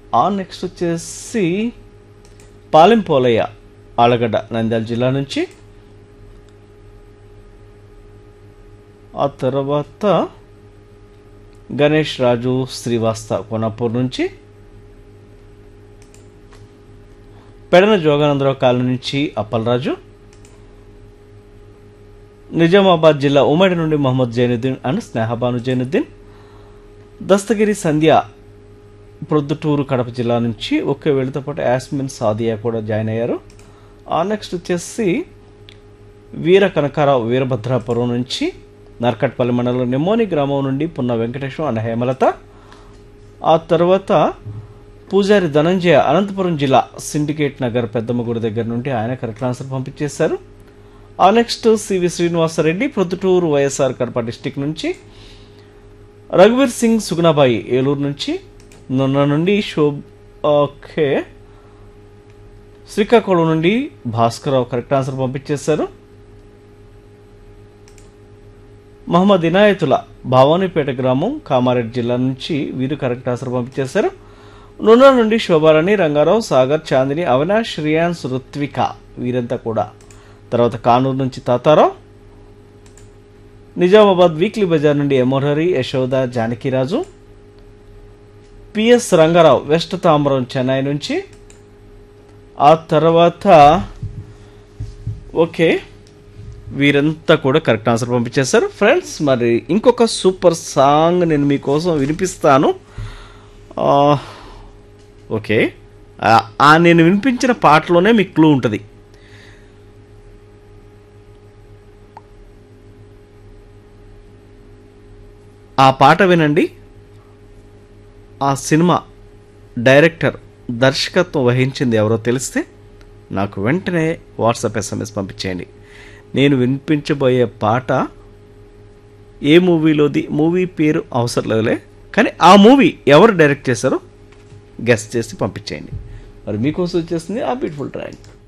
ఆ నెక్స్ట్ వచ్చేసి పాలెంపోలయ్య ఆలగడ్డ నంద్యాల జిల్లా నుంచి ఆ తర్వాత గణేష్ రాజు శ్రీవాస్త కోనాపూర్ నుంచి పెడన జోగానందరావు కాలనీ నుంచి అప్పలరాజు నిజామాబాద్ జిల్లా ఉమ్మడి నుండి మొహమ్మద్ జైనుద్దీన్ అండ్ స్నేహబాను జైనుద్దీన్ దస్తగిరి సంధ్య ప్రొద్దుటూరు కడప జిల్లా నుంచి ఒకే వీళ్ళతో పాటు యాస్మిన్ సాదియా కూడా జాయిన్ అయ్యారు ఆ నెక్స్ట్ వచ్చేసి వీర కనకారావు వీరభద్రాపురం నుంచి నర్కట్పల్లి మండలం నెమ్మోని గ్రామం నుండి పున్న వెంకటేశ్వరం అన్న హేమలత ఆ తర్వాత పూజారి ధనంజయ అనంతపురం జిల్లా సిండికేట్ నగర్ పెద్దమ్మ గుడి దగ్గర నుండి ఆయన కరెక్ట్ ఆన్సర్ పంపించేశారు ఆ next CV Srinivasareddy Proddatur YSR Kadapa district నుంచి రఘువీర్ సింగ్ సుగుణాబాయి ఏలూరు నుంచి నున్న నుండి శోభ్ ఓకే శ్రీకాకుళం నుండి భాస్కరరావు కరెక్ట్ ఆన్సర్ పంపించేశారు మహమ్మద్ ఇనాయతుల భవానీపేట గ్రామం కామారెడ్డి జిల్లా నుంచి వీరు కరెక్ట్ ఆన్సర్ పంపించేశారు నున్న నుండి శోభారాణి రంగారావు సాగర్ చాందిని అవినాష్ రియాన్స్ రుత్విక వీరంతా కూడా తర్వాత కానూరు నుంచి తాతారావు నిజామాబాద్ వీక్లీ బజార్ నుండి ఎమోరహరి యశోద జానకిరాజు పిఎస్ రంగారావు వెస్ట్ తాంబరం చెన్నై నుంచి ఆ తర్వాత ఓకే వీరంతా కూడా కరెక్ట్ ఆన్సర్ పంపించేశారు ఫ్రెండ్స్ మరి ఇంకొక సూపర్ సాంగ్ నేను మీకోసం వినిపిస్తాను ఆ, ఓకే ఆ- ఆ నేను వినిపించిన పాటలోనే మీకు క్లూ ఉంటుంది ఆ పాట వినండి ఆ సినిమా డైరెక్టర్ దర్శకత్వం వహించింది ఎవరో తెలిస్తే నాకు వెంటనే వాట్సాప్ ఎస్ఎంఎస్ పంపించేయండి నేను వినిపించబోయే పాట ఏ మూవీలోది మూవీ పేరు అవసరం లేదులే కానీ ఆ మూవీ ఎవరు డైరెక్ట్ చేశారో గెస్ట్ చేసి పంపించేయండి మరి మీకోసం వచ్చేస్తుంది ఆ బ్యూటిఫుల్ ట్రాక్